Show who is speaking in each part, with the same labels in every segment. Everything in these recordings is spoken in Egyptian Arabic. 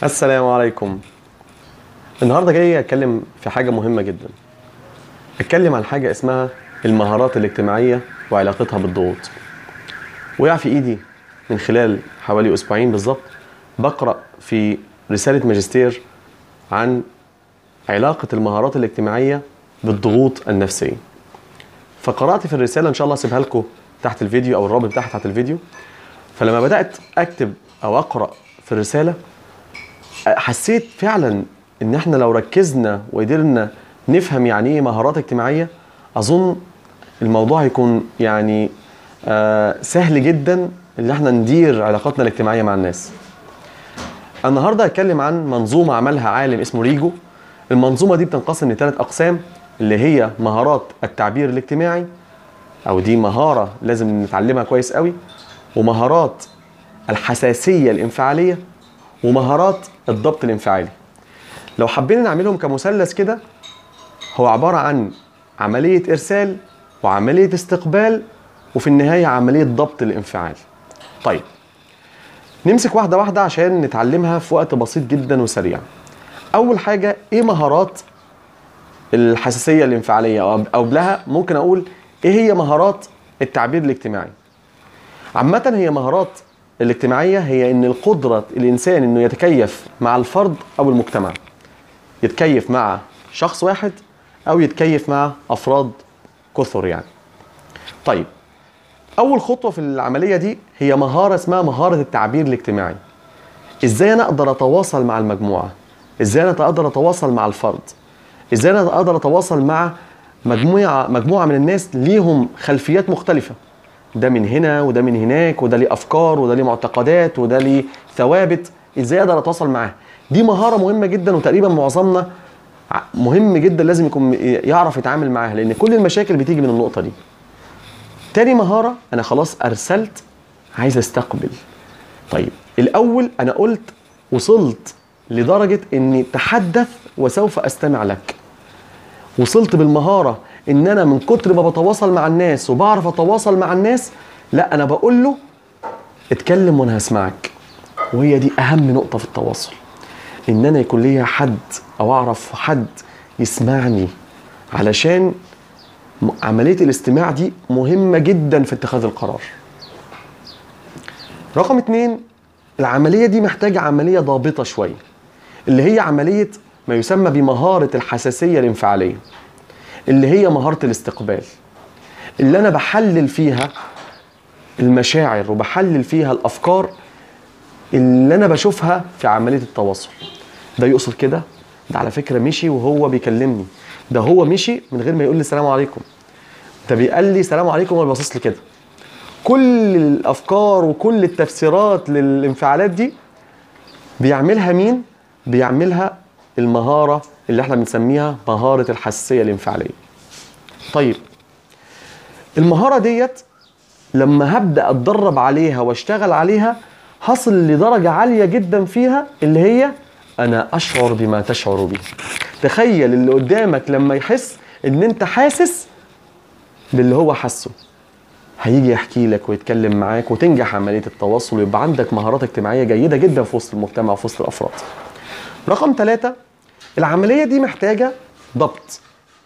Speaker 1: السلام عليكم النهارده جاي اتكلم في حاجه مهمه جدا اتكلم عن حاجه اسمها المهارات الاجتماعيه وعلاقتها بالضغوط وقع في ايدي من خلال حوالي اسبوعين بالظبط بقرا في رساله ماجستير عن علاقه المهارات الاجتماعيه بالضغوط النفسيه فقرات في الرساله ان شاء الله اسيبها لكم تحت الفيديو او الرابط بتاعها تحت الفيديو فلما بدات اكتب او اقرا في الرساله حسيت فعلا ان احنا لو ركزنا وقدرنا نفهم يعني ايه مهارات اجتماعيه اظن الموضوع هيكون يعني آه سهل جدا ان احنا ندير علاقاتنا الاجتماعيه مع الناس النهارده هتكلم عن منظومه عملها عالم اسمه ريجو المنظومه دي بتنقسم لثلاث اقسام اللي هي مهارات التعبير الاجتماعي او دي مهاره لازم نتعلمها كويس قوي ومهارات الحساسيه الانفعاليه ومهارات الضبط الانفعالي لو حبينا نعملهم كمثلث كده هو عباره عن عمليه ارسال وعمليه استقبال وفي النهايه عمليه ضبط الانفعال طيب نمسك واحده واحده عشان نتعلمها في وقت بسيط جدا وسريع اول حاجه ايه مهارات الحساسيه الانفعاليه او قبلها ممكن اقول ايه هي مهارات التعبير الاجتماعي عامه هي مهارات الاجتماعيه هي ان القدره الانسان انه يتكيف مع الفرد او المجتمع يتكيف مع شخص واحد او يتكيف مع افراد كثر يعني طيب اول خطوه في العمليه دي هي مهاره اسمها مهاره التعبير الاجتماعي ازاي انا اقدر اتواصل مع المجموعه ازاي انا اقدر اتواصل مع الفرد ازاي انا اقدر اتواصل مع مجموعه مجموعه من الناس ليهم خلفيات مختلفه ده من هنا وده من هناك وده ليه افكار وده ليه معتقدات وده ليه ثوابت ازاي اقدر اتواصل معاه دي مهاره مهمه جدا وتقريبا معظمنا مهم جدا لازم يكون يعرف يتعامل معاها لان كل المشاكل بتيجي من النقطه دي تاني مهاره انا خلاص ارسلت عايز استقبل طيب الاول انا قلت وصلت لدرجه اني تحدث وسوف استمع لك وصلت بالمهاره ان انا من كتر ما بتواصل مع الناس وبعرف اتواصل مع الناس لا انا بقول له اتكلم وانا هسمعك وهي دي اهم نقطه في التواصل ان انا يكون ليا حد او اعرف حد يسمعني علشان عمليه الاستماع دي مهمه جدا في اتخاذ القرار رقم اتنين العمليه دي محتاجه عمليه ضابطه شويه اللي هي عمليه ما يسمى بمهاره الحساسيه الانفعاليه اللي هي مهاره الاستقبال اللي انا بحلل فيها المشاعر وبحلل فيها الافكار اللي انا بشوفها في عمليه التواصل ده يقصد كده ده على فكره مشي وهو بيكلمني ده هو مشي من غير ما يقول لي السلام عليكم ده بيقال لي السلام عليكم وهو باصص لي كده كل الافكار وكل التفسيرات للانفعالات دي بيعملها مين بيعملها المهاره اللي احنا بنسميها مهاره الحساسيه الانفعاليه طيب المهاره ديت لما هبدا اتدرب عليها واشتغل عليها هصل لدرجه عاليه جدا فيها اللي هي انا اشعر بما تشعر به تخيل اللي قدامك لما يحس ان انت حاسس باللي هو حاسه هيجي يحكي لك ويتكلم معاك وتنجح عمليه التواصل ويبقى عندك مهارات اجتماعيه جيده جدا في وسط المجتمع وفي وسط الافراد رقم ثلاثة العملية دي محتاجة ضبط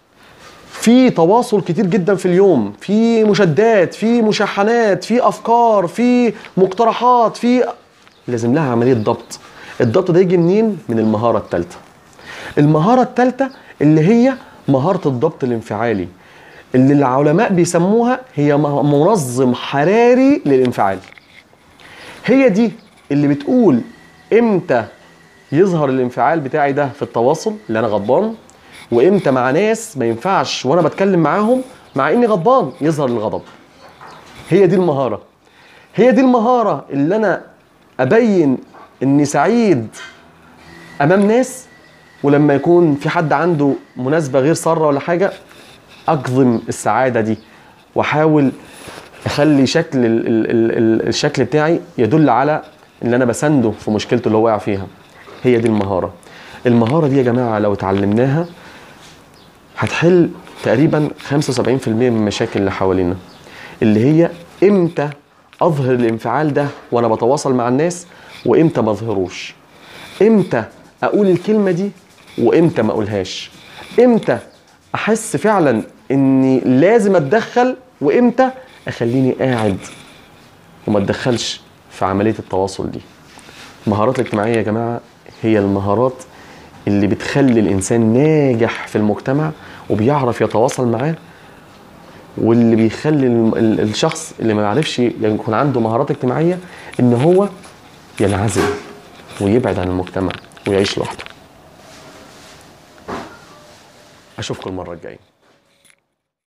Speaker 1: في تواصل كتير جدا في اليوم في مشادات في مشاحنات في افكار في مقترحات في لازم لها عمليه ضبط الضبط ده يجي منين من المهاره الثالثه المهاره الثالثه اللي هي مهاره الضبط الانفعالي اللي العلماء بيسموها هي منظم حراري للانفعال هي دي اللي بتقول امتى يظهر الانفعال بتاعي ده في التواصل اللي انا غضبان وامتى مع ناس ما ينفعش وانا بتكلم معاهم مع اني غضبان يظهر الغضب هي دي المهاره هي دي المهاره اللي انا ابين اني سعيد امام ناس ولما يكون في حد عنده مناسبه غير ساره ولا حاجه اكظم السعاده دي واحاول اخلي شكل ال ال ال الشكل بتاعي يدل على ان انا بسنده في مشكلته اللي هو واقع فيها هي دي المهاره المهاره دي يا جماعه لو اتعلمناها هتحل تقريبا 75% من المشاكل اللي حوالينا اللي هي امتى اظهر الانفعال ده وانا بتواصل مع الناس وامتى ما اظهروش امتى اقول الكلمه دي وامتى ما اقولهاش امتى احس فعلا اني لازم اتدخل وامتى اخليني قاعد وما اتدخلش في عمليه التواصل دي المهارات الاجتماعيه يا جماعه هي المهارات اللي بتخلي الانسان ناجح في المجتمع وبيعرف يتواصل معاه واللي بيخلي ال- ال- الشخص اللي ما يعرفش يكون عنده مهارات اجتماعيه ان هو ينعزل ويبعد عن المجتمع ويعيش لوحده اشوفكم المره الجايه